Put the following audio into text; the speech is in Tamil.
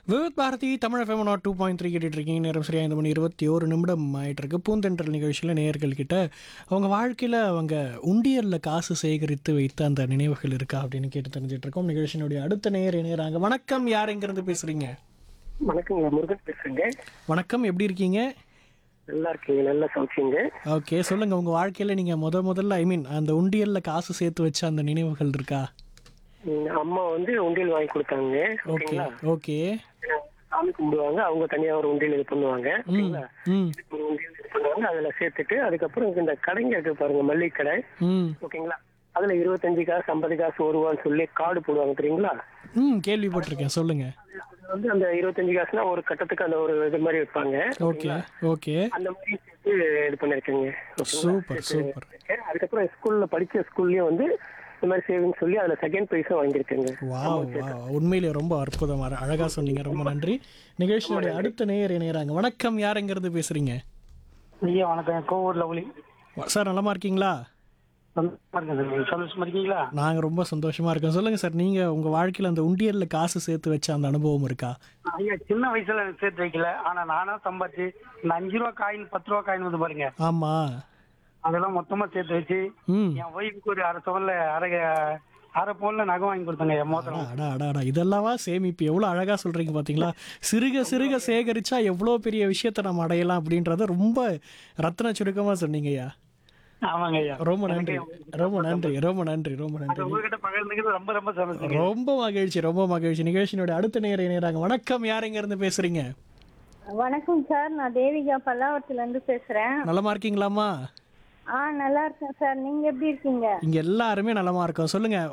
Vividh Bharati Tamil FM nought two point three கேட்டுட்டு இருக்கீங்க நேரம் சரியா இந்த மணி இருபத்தி ஒரு நிமிடம் ஆயிட்டு இருக்கு பூந்தென்றல் நிகழ்ச்சியில் நேயர்கள் கிட்ட அவங்க வாழ்க்கையில் அவங்க உண்டியலில் காசு சேகரித்து வைத்த அந்த நினைவுகள் இருக்கா அப்படின்னு கேட்டு தெரிஞ்சுட்டு இருக்கோம் நிகழ்ச்சியினுடைய அடுத்த நேயர் இணையறாங்க வணக்கம் யார் எங்கிருந்து பேசுறீங்க வணக்கங்க முருகன் பேசுறேங்க வணக்கம் எப்படி இருக்கீங்க நல்லா இருக்கீங்க நல்லா சமைச்சிங்க ஓகே சொல்லுங்க உங்க வாழ்க்கையில நீங்க முத முதல்ல ஐ மீன் அந்த உண்டியல்ல காசு சேர்த்து வச்ச அந்த நினைவுகள் இருக்கா அம்மா வந்து உண்டியல் வாங்கி கொடுத்தாங்க ஓகே ஓகேங்களா ஓகே சாமி கும்பிடுவாங்க அவங்க தனியா ஒரு உண்டியல் இது பண்ணுவாங்க ம் ஓகேங்களா ம் ஒரு உண்டியல் இது பண்ணுவாங்க அதுல சேர்த்துட்டு அதுக்கப்புறம் இந்த கடைங்க இருக்கு பாருங்க மல்லிகை கடை ம் ஓகேங்களா அதுல இருபத்தஞ்சு காசு ஐம்பது காசு ஒரு ரூபான்னு சொல்லி கார்டு போடுவாங்க தெரியுங்களா ம் கேள்விப்பட்டிருக்கேன் சொல்லுங்க அது வந்து அந்த இருபத்தஞ்சு காசுனா ஒரு கட்டத்துக்கு அந்த ஒரு இது மாதிரி வைப்பாங்க ஓகே ஓகே அந்த மாதிரி சேர்த்து இது பண்ணிருக்கேங்க சூப்பர் சூப்பர் அதுக்கப்புறம் ஸ்கூல்ல படிச்ச ஸ்கூல்லயும் வந்து இந்த மாதிரி சேவிங் சொல்லி அதுல செகண்ட் ப்ரைஸும் வாங்கியிருக்கேங்க வாவ் வாவ் உண்மையிலே ரொம்ப அற்புதம் அழ- அழகா சொன்னீங்க ரொம்ப நன்றி நிகழ்ச்சியுடைய அடுத்த நேயர் இணையறாங்க வணக்கம் யாருங்கிறது பேசுறீங்க ஐயா வணக்கம் கோவூர் லவ்லி வ- சார் நலமா இருக்கீங்களா சந்தோஷமா இருக்கீங்களா நாங்க ரொம்ப சந்தோஷமா இருக்கோம் சொல்லுங்க சார் நீங்க உங்க வாழ்க்கையில அந்த உண்டியல்ல காசு சேர்த்து வச்ச அந்த அனுபவம் இருக்கா ஐயா சின்ன வயசுல எனக்கு சேர்த்து வைக்கல ஆனா நானா சம்பாதிச்சு இந்த அஞ்சு ரூபா காயின் பத்து ரூபா காயின் வந்து பாருங்க ஆமா அதெல்லாம் மொத்தமா சேர்த்து வச்சு ம் என் ஒய்ஃபுக்கு ஒரு அரை சவன்ல அரை அரை பவுன்ல நகை வாங்கி கொடுத்தாங்க என் மோதிரம் அடா அடா அடா இதெல்லாவா சேமிப்பு எவ்வளோ அழகா சொல்றீங்க பாத்தீங்களா சிறுக சிறுக சேகரிச்சா எவ்வளோ பெரிய விஷயத்தை நம்ம அடையலாம் அப்படின்றத ரொம்ப ரத்ன சுருக்கமா சொன்னீங்கய்யா ஆமாங்க ஐயா ரொம்ப நன்றி ரொம்ப நன்றி ரொம்ப நன்றி ரொம்ப நன்றி உங்ககிட்ட பகிர்ந்துக்கிறது ரொம்ப ரொம்ப சந்தோஷம் ரொம்ப மகிழ்ச்சி ரொம்ப மகிழ்ச்சி நிகழ்ச்சியினுடைய அடுத்த நேரம் இணையறாங்க வணக்கம் யார் எங்க இருந்து பேசுறீங்க வணக்கம் சார் நான் தேவிகா பல்லாவரத்துல இருந்து பேசுறேன் நலமா இருக்கீங்களாமா ஆ நல்லா இருக்கேன் சார் நீங்க எப்படி இருக்கீங்க இங்க எல்லாருமே நலமா இருக்கோம் சொல்லுங்க